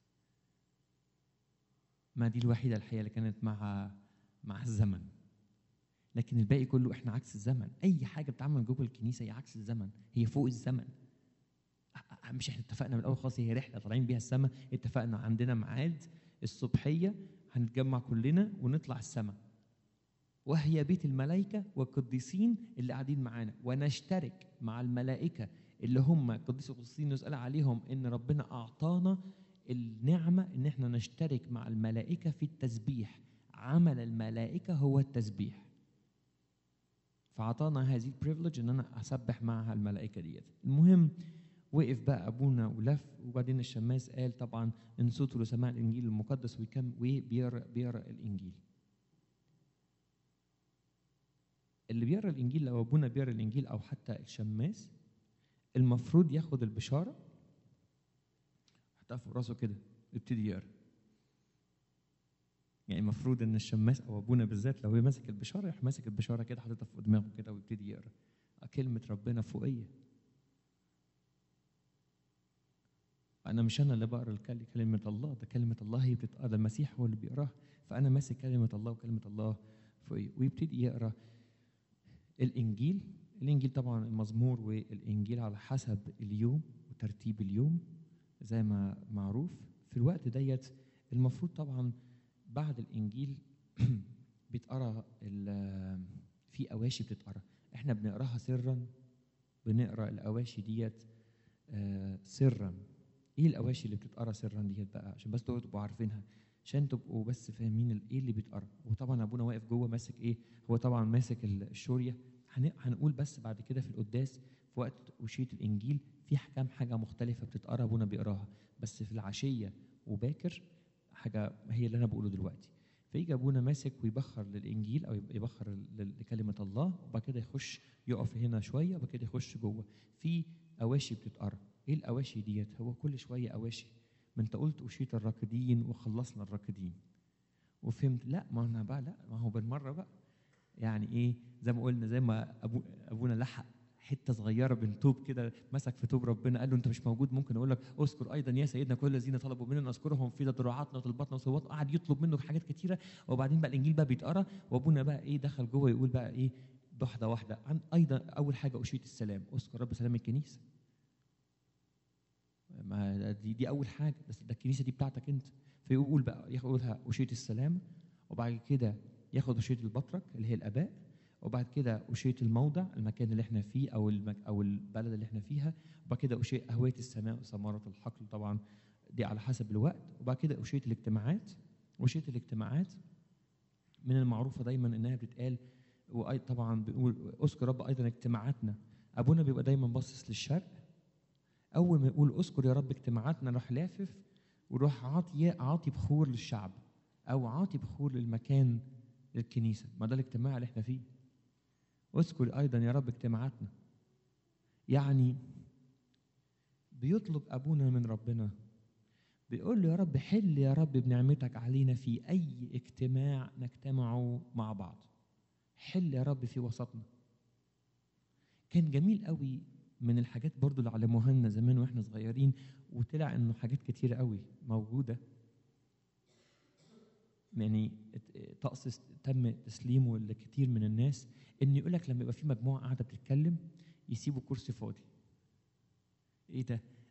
ما دي الوحيده الحقيقه اللي كانت مع مع الزمن لكن الباقي كله احنا عكس الزمن اي حاجه بتتعمل جوه الكنيسه هي عكس الزمن هي فوق الزمن أ- أ- مش احنا اتفقنا من الاول خالص هي رحله طالعين بيها السماء اتفقنا عندنا ميعاد الصبحيه هنتجمع كلنا ونطلع السماء وهي بيت الملائكه والقديسين اللي قاعدين معانا ونشترك مع الملائكه اللي هم القديس القديسين نسال عليهم ان ربنا اعطانا النعمه ان احنا نشترك مع الملائكه في التسبيح عمل الملائكه هو التسبيح فاعطانا هذه البريفليج ان انا اسبح مع الملائكه ديت المهم وقف بقى ابونا ولف وبعدين الشماس قال طبعا انصتوا لسماع الانجيل المقدس ويكم وبيقرا بيقرا الانجيل اللي بيقرا الانجيل لو ابونا بيقرا الانجيل او حتى الشماس المفروض ياخد البشاره يحطها فوق راسه كده يبتدي يقرا يعني المفروض ان الشماس او ابونا بالذات لو هو ماسك البشاره يروح ماسك البشاره كده حاططها فوق دماغه كده ويبتدي يقرا كلمه ربنا فوقيه انا مش انا اللي بقرا الكل- كلمه الله ده كلمه الله هي بتتقرا ده المسيح هو اللي بيقراها فانا ماسك كلمه الله وكلمه الله فوقيه ويبتدي يقرا الانجيل الانجيل طبعا المزمور والانجيل على حسب اليوم وترتيب اليوم زي ما معروف في الوقت ديت المفروض طبعا بعد الانجيل بيتقرا ال- في اواشي بتتقرا احنا بنقراها سرا بنقرا الاواشي ديت آه، سرا ايه الاواشي اللي بتتقرا سرا ديت بقى عشان بس تبقوا عارفينها عشان تبقوا بس فاهمين ال- ايه اللي بيتقرا وطبعا ابونا واقف جوه ماسك ايه هو طبعا ماسك ال- الشوريه هن- هنقول بس بعد كده في القداس في وقت أشية الإنجيل في كام حاجة مختلفة بتتقرا أبونا بيقراها بس في العشية وباكر حاجة هي اللي أنا بقوله دلوقتي فيجي أبونا ماسك ويبخر للإنجيل أو يبخر ل- لكلمة الله وبعد كده يخش يقف هنا شوية وبعد كده يخش جوه في أواشي بتتقرا إيه الأواشي ديت هو كل شوية أواشي ما أنت قلت أشية الراكدين وخلصنا الراكدين وفهمت لا ما أنا بقى لا ما هو بالمرة بقى يعني ايه زي ما قلنا زي ما أبو ابونا لحق حته صغيره من توب كده مسك في توب ربنا قال له انت مش موجود ممكن اقول لك اذكر ايضا يا سيدنا كل الذين طلبوا مننا نذكرهم في ضراعاتنا وطلباتنا وصلواتنا قعد يطلب منه حاجات كتيره وبعدين بقى الانجيل بقى بيتقرا وابونا بقى ايه دخل جوه يقول بقى ايه واحده واحده عن ايضا اول حاجه اشية السلام اذكر رب سلام الكنيسه ما دي دي اول حاجه بس ده الكنيسه دي بتاعتك انت فيقول بقى ياخدها اشية السلام وبعد كده ياخد أشية البطرك اللي هي الآباء وبعد كده أشية الموضع المكان اللي احنا فيه أو المك أو البلد اللي احنا فيها وبعد كده أشية أهوية السماء وثمرة الحقل طبعا دي على حسب الوقت وبعد كده أشية الاجتماعات وأشية الاجتماعات من المعروفة دايما إنها بتتقال وأي طبعا بنقول اذكر رب أيضا اجتماعاتنا أبونا بيبقى دايما باصص للشرق أول ما يقول اذكر يا رب اجتماعاتنا راح لافف وروح عاطي عاطي بخور للشعب أو عاطي بخور للمكان للكنيسة ما ده الاجتماع اللي احنا فيه اذكر أيضا يا رب اجتماعاتنا يعني بيطلب أبونا من ربنا بيقول له يا رب حل يا رب بنعمتك علينا في أي اجتماع نجتمعه مع بعض حل يا رب في وسطنا كان جميل قوي من الحاجات برضو اللي علموها لنا زمان واحنا صغيرين وطلع انه حاجات كتيرة قوي موجوده يعني طقس تم تسليمه لكثير من الناس ان يقول لك لما يبقى في مجموعه قاعده بتتكلم يسيبوا كرسي فاضي ايه ده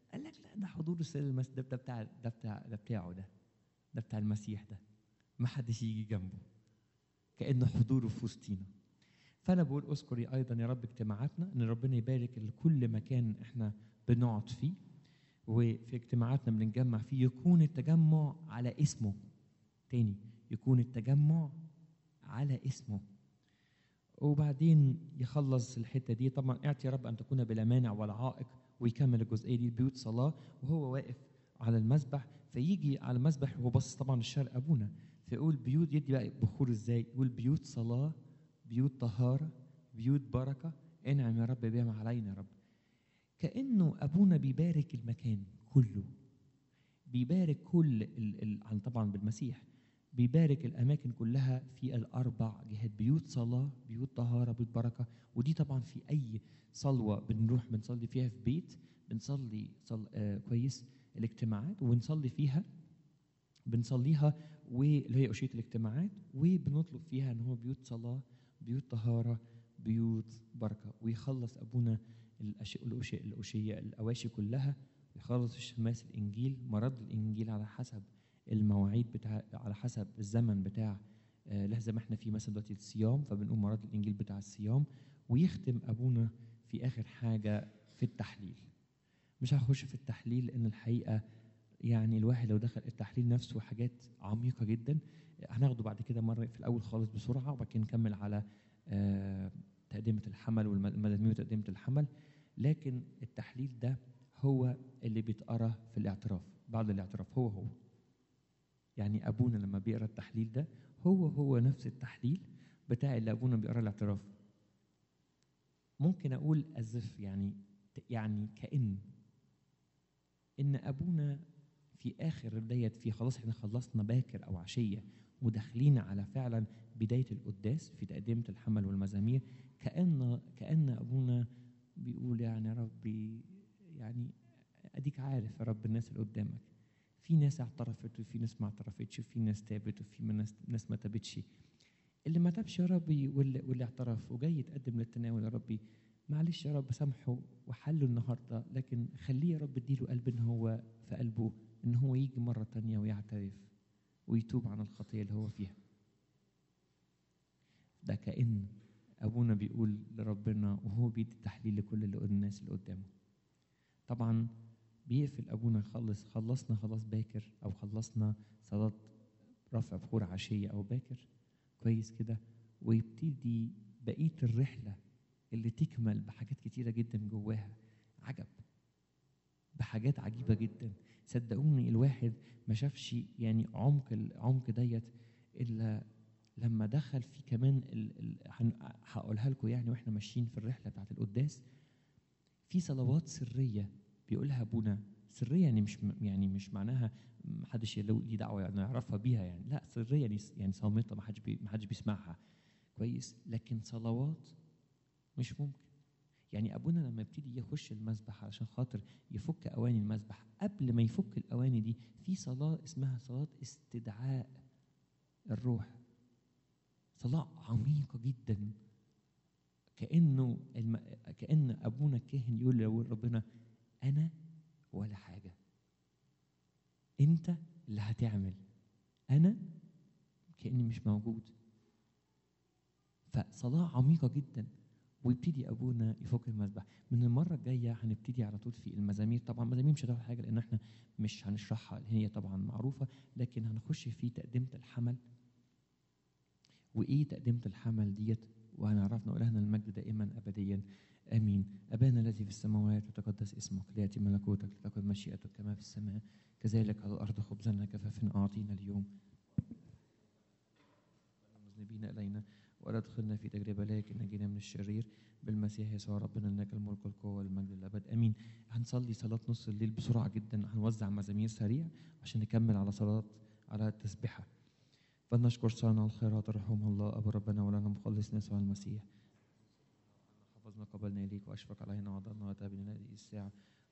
قال لك لا ده حضور السيد المسيح ده بتاع ده بتاع ده بتاعه ده ده بتاع المسيح ده ما حدش يجي جنبه كانه حضوره في وسطينا فانا بقول اذكري ايضا يا رب اجتماعاتنا ان ربنا يبارك لكل مكان احنا بنقعد فيه وفي اجتماعاتنا بنتجمع فيه يكون التجمع على اسمه تاني يكون التجمع على اسمه وبعدين يخلص الحته دي طبعا اعطي يا رب ان تكون بلا مانع ولا عائق ويكمل الجزئيه دي بيوت صلاه وهو واقف على المسبح فيجي على المسبح وهو باصص طبعا الشرق ابونا فيقول بيوت يدي بقى بخور ازاي يقول بيوت صلاه بيوت طهاره بيوت بركه انعم يا رب بها علينا يا رب كانه ابونا بيبارك المكان كله بيبارك كل ال ال عن طبعا بالمسيح بيبارك الاماكن كلها في الاربع جهات بيوت صلاه بيوت طهاره بيوت بركه ودي طبعا في اي صلوه بنروح بنصلي فيها في بيت بنصلي صل... آه كويس الاجتماعات وبنصلي فيها بنصليها واللي هي أشية الاجتماعات وبنطلب فيها ان هو بيوت صلاه بيوت طهاره بيوت بركه ويخلص ابونا الاشياء الاشياء الاشيه الاواشي كلها ويخلص الشماس الانجيل مرض الانجيل على حسب المواعيد بتاع على حسب الزمن بتاع آه له زي ما احنا في مثلا دلوقتي الصيام فبنقول مرض الانجيل بتاع الصيام ويختم ابونا في اخر حاجه في التحليل مش هخش في التحليل لان الحقيقه يعني الواحد لو دخل التحليل نفسه حاجات عميقه جدا هناخده بعد كده مره في الاول خالص بسرعه وبعد كده نكمل على آه تقدمه الحمل والمزامير وتقدمه الحمل لكن التحليل ده هو اللي بيتقرا في الاعتراف بعد الاعتراف هو هو يعني ابونا لما بيقرا التحليل ده هو هو نفس التحليل بتاع اللي ابونا بيقرا الاعتراف ممكن اقول ازف يعني يعني كان ان ابونا في اخر ديت في خلاص احنا خلصنا باكر او عشيه وداخلين على فعلا بدايه القداس في تقدمه الحمل والمزامير كان كان ابونا بيقول يعني يا ربي يعني اديك عارف يا رب الناس اللي قدامك في ناس اعترفت وفي ناس ما اعترفتش وفي ناس تابت وفي ناس ناس ما تابتش اللي ما تابش يا ربي واللي, واللي اعترف وجاي يتقدم للتناول يا ربي معلش يا رب سامحه وحله النهارده لكن خليه يا رب اديله قلب ان هو في قلبه ان هو يجي مره تانية ويعترف ويتوب عن الخطيه اللي هو فيها ده كأن ابونا بيقول لربنا وهو بيدي تحليل لكل اللي الناس اللي قدامه طبعا بيقفل ابونا يخلص خلصنا خلاص باكر او خلصنا صلاه رفع بخور عشيه او باكر كويس كده ويبتدي بقيه الرحله اللي تكمل بحاجات كتيره جدا جواها عجب بحاجات عجيبه جدا صدقوني الواحد ما شافش يعني عمق العمق ديت الا لما دخل في كمان هقولها لكم يعني واحنا ماشيين في الرحله بتاعت القداس في صلوات سريه بيقولها ابونا سريه يعني مش يعني مش معناها ما حدش ليه دعوه يعني يعرفها بيها يعني لا سريه يعني يعني صامته ما حدش بي ما حدش بيسمعها كويس لكن صلوات مش ممكن يعني ابونا لما يبتدي يخش المسبح علشان خاطر يفك اواني المسبح قبل ما يفك الاواني دي في صلاه اسمها صلاه استدعاء الروح صلاه عميقه جدا كانه الم... كان ابونا الكاهن يقول لربنا انا ولا حاجه انت اللي هتعمل انا كاني مش موجود فصلاه عميقه جدا ويبتدي ابونا يفك المذبح من المره الجايه هنبتدي على طول في المزامير طبعا المزامير مش هتاخد حاجه لان احنا مش هنشرحها هي طبعا معروفه لكن هنخش في تقدمه الحمل وايه تقدمه الحمل ديت وهنعرفنا الهنا المجد دائما ابديا امين ابانا الذي في السماوات وتقدس اسمك لياتي ملكوتك لتكن مشيئتك كما في السماء كذلك على الارض خبزنا كفافنا اعطينا اليوم المذنبين الينا ولا تدخلنا في تجربه لكن نجينا من الشرير بالمسيح يسوع ربنا لك الملك والقوه والمجد للابد امين هنصلي صلاه نص الليل بسرعه جدا هنوزع مزامير سريع عشان نكمل على صلاه على التسبيحه فلنشكر صانع الخيرات رحمه الله ابو ربنا ولنا مخلصنا يسوع المسيح حفظنا قبلنا اليك واشفق علينا وعضلنا وتابنا هذه الساعه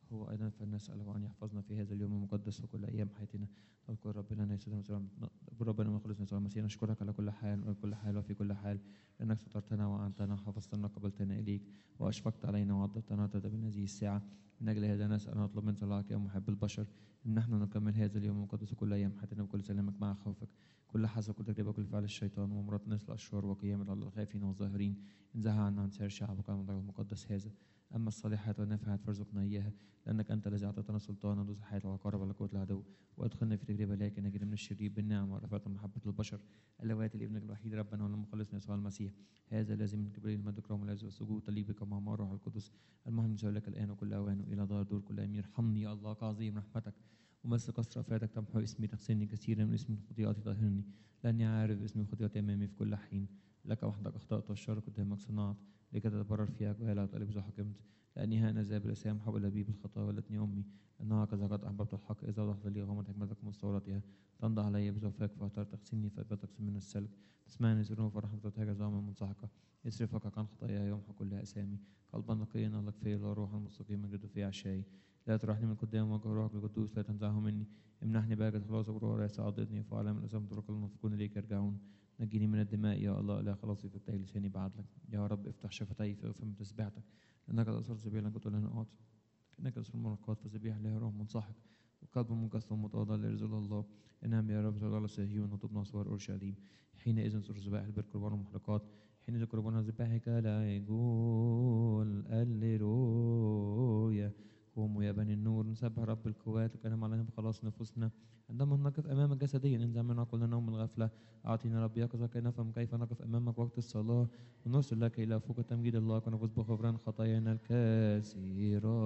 هو أيضا فلنسأله أن يحفظنا في هذا اليوم المقدس وكل أيام حياتنا نذكر ربنا لنا يسوع المسيح ربنا مخلصنا يسوع المسيح نشكرك على كل حال وكل حال وفي كل حال لأنك سترتنا وأعنتنا وحفظتنا قبلتنا إليك وأشفقت علينا وعضدتنا من هذه الساعة من أجل هذا نسأل نطلب من صلاحك يا محب البشر إن نحن نكمل هذا اليوم المقدس كل أيام حياتنا بكل سلامك مع خوفك كل حسب كل تجربة كل فعل الشيطان ومرات نسل الأشرار وقيام الله الخائفين والظاهرين انزها عنا عن سائر شعبك المقدس هذا أما الصالحات والنافعات فارزقنا إياها لأنك أنت الذي أعطيتنا سلطانا ندوس الحياة والعقارب على قوة العدو وأدخلنا في تجربة لكن نجد من الشرير بالنعم ورفعت محبة البشر اللواتي لابنك الوحيد ربنا ولمخلصنا يسوع المسيح هذا الذي من كبريل المجد الكرام والعز والسجود تليق بك مع الروح القدس المهم نسأل لك الآن وكل أوان وإلى دار دور كل أمير ارحمني يا الله كعظيم رحمتك ومثل كسر أفاتك تمحو اسمي تغسلني كثيرا من اسم خطيئاتي طهرني لأني عارف اسم خطيئتي أمامي في كل حين لك وحدك أخطأت والشر قدامك صنعت لكي تتبرر فيها ولا وتقلب إذا حكمت لأني ها أنا ذاب الأسام حول بي بالخطايا ولتني أمي لأنها هكذا قد أحببت الحق إذا وضحت لي غمض حكمتك ومستوراتها تنضح علي بزوفك فاختار تغسلني فأثبتك من السلك تسمعني ذنوب فرحمة وتهجر زعما منسحقة يصرفك عن خطاياي يمحو كل أسامي قلبا نقيا لك في لا روحا مستقيما جد في عشاي لا ترحني من قدام وجه روحك القدوس لا تنزعه مني امنحني باجة خلاص وروح رأس عضدني فعلى من الأسام طرق المنافقون إليك يرجعون نجيني من الدماء يا الله لا خلاصي في فتح لساني بعدلك يا رب افتح شفتي في فم تسبيحتك لأنك أصرت سبيلا قلت لنا أعطي إنك أصر المرقات فسبيح له روح منصحك وقلب منكسر متواضع لرزق الله انعم يا رب صلى على صهيون وطبنا صور اورشليم حينئذ صر ذبائح البر قربان ومحرقات حين ذكر قربان ذبائحك لا يقول الليلويا قوموا يا بني النور نسبح رب القوات الكلام علينا بخلاص نفوسنا عندما نقف امامك جسديا انزع منا كل نوم الغفله اعطينا رب يقظه كي نفهم كيف نقف امامك وقت الصلاه ونرسل لك الى فوق تمجيد الله ونفوز بغفران خطايانا الكثيره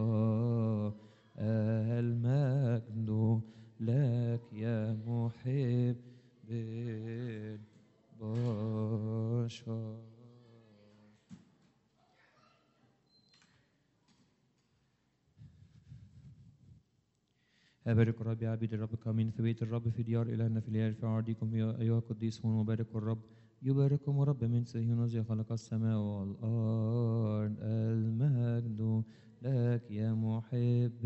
المجد لك يا محب البشر أبارك الرب يا عبيد الرب قامين في بيت الرب في ديار إلهنا في الليل في أرضكم يا أيها القديسون وبارك الرب يبارككم الرب من صهيون الذي خلق السماء والأرض المجد لك يا محب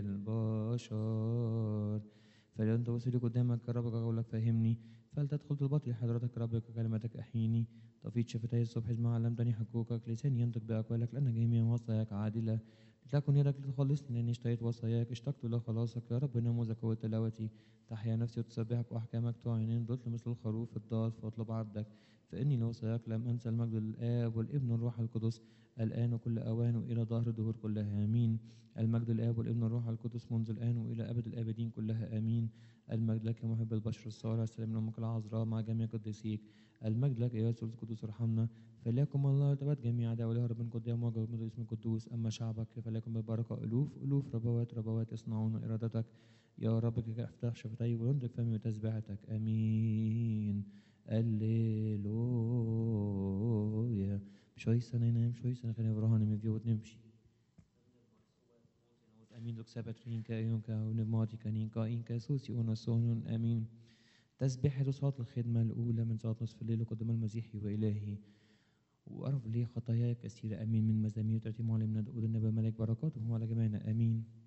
البشر فلأنت وصلي قدامك ربك قولك فهمني فلتدخل طلباتي حضرتك ربك كلمتك أحيني تفيض شفتي الصبح ما علمتني حقوقك لساني ينطق بأقوالك لأن جميع وصاياك عادلة لتكن يدك لتخلصني لأني اشتهيت وصاياك اشتقت لخلاصك يا رب نموذجك وتلاوتي تحيا نفسي وتسبحك وأحكامك تعينين ضلت مثل الخروف الضال فاطلب عبدك فإني لوصاياك لم أنسى المجد للآب والابن والروح القدس الآن وكل أوان وإلى ظهر الدهور كلها آمين المجد للآب والابن والروح القدس منذ الآن وإلى أبد الآبدين كلها آمين المجد لك يا محب البشر الصالح السلام لأمك العذراء مع جميع قديسيك المجد لك يا يسوع القدوس ارحمنا فليكن الله تبات جميع دولة رب قدام وجه من اسم القدوس أما شعبك فليكن ببركة ألوف ألوف ربوات ربوات يصنعون إرادتك يا رب كي افتح شفتي وينطق فمي وتسبيحتك آمين الليلويا شويس ننام شويس خلينا براهن من فيوت نمشي امين دوك سبت رينكا يونكا ونماتيكا نينكا إنكا سوسي ونصون امين تسبيحة صلاة الخدمة الأولى من صلاة نصف الليل قدام المسيح وإلهي وأرف لي خطاياي كثيرة أمين من مزامير ترتيب معلمنا داود النبي ملك بركاته على جميعنا أمين